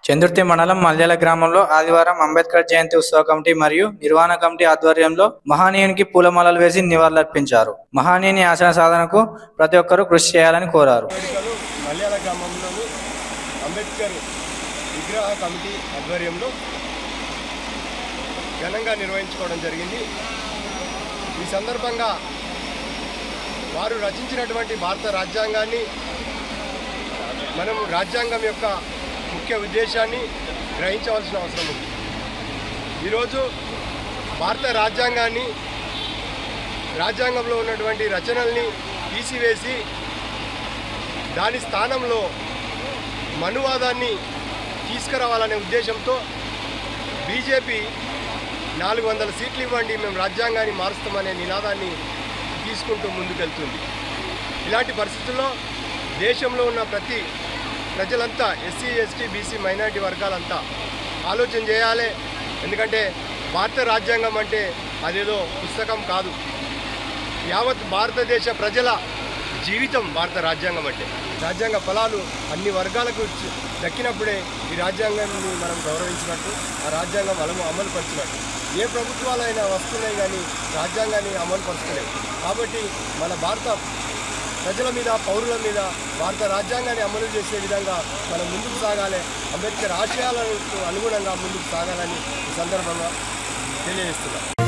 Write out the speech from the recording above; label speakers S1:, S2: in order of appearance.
S1: చందుర్తి మండలం మల్యాల గ్రామంలో ఆదివారం అంబేద్కర్ జయంతి ఉత్సవ కమిటీ మరియు నిర్వహణ కమిటీ ఆధ్వర్యంలో మహానీయునికి పూలమాలలు వేసి నివాళులర్పించారు మహానీయుని ఆశయ సాధనకు ప్రతి ఒక్కరూ కృషి చేయాలని కోరారు
S2: వేడుకలు మల్యాల గ్రామంలోని అంబేద్కర్ విగ్రహ కమిటీ ఆధ్వర్యంలో ఘనంగా నిర్వహించుకోవడం జరిగింది ఈ సందర్భంగా వారు రచించినటువంటి భారత రాజ్యాంగాన్ని మనము రాజ్యాంగం యొక్క ముఖ్య ఉద్దేశాన్ని గ్రహించవలసిన అవసరం ఉంది ఈరోజు భారత రాజ్యాంగాన్ని రాజ్యాంగంలో ఉన్నటువంటి రచనల్ని తీసివేసి దాని స్థానంలో మనువాదాన్ని తీసుకురావాలనే ఉద్దేశంతో బీజేపీ నాలుగు వందల సీట్లు ఇవ్వండి మేము రాజ్యాంగాన్ని మారుస్తామనే నినాదాన్ని తీసుకుంటూ ముందుకెళ్తుంది ఇలాంటి పరిస్థితుల్లో దేశంలో ఉన్న ప్రతి ప్రజలంతా ఎస్సీ ఎస్టీ బీసీ మైనారిటీ వర్గాలంతా ఆలోచన చేయాలి ఎందుకంటే భారత రాజ్యాంగం అంటే అదేదో పుస్తకం కాదు యావత్ భారతదేశ ప్రజల జీవితం భారత రాజ్యాంగం అంటే రాజ్యాంగ ఫలాలు అన్ని వర్గాలకు చ- దక్కినప్పుడే ఈ రాజ్యాంగాన్ని మనం గౌరవించినట్టు ఆ రాజ్యాంగం అమలు అమలు పరిచినట్టు ఏ ప్రభుత్వాలైనా వస్తున్నాయి కానీ రాజ్యాంగాన్ని అమలు పరుస్తలేవు కాబట్టి మన భారత ప్రజల మీద పౌరుల మీద భారత రాజ్యాంగాన్ని అమలు చేసే విధంగా మనం ముందుకు సాగాలి అంబేద్కర్ ఆశయాలకు అనుగుణంగా ముందుకు సాగాలని ఈ సందర్భంగా తెలియజేస్తున్నాం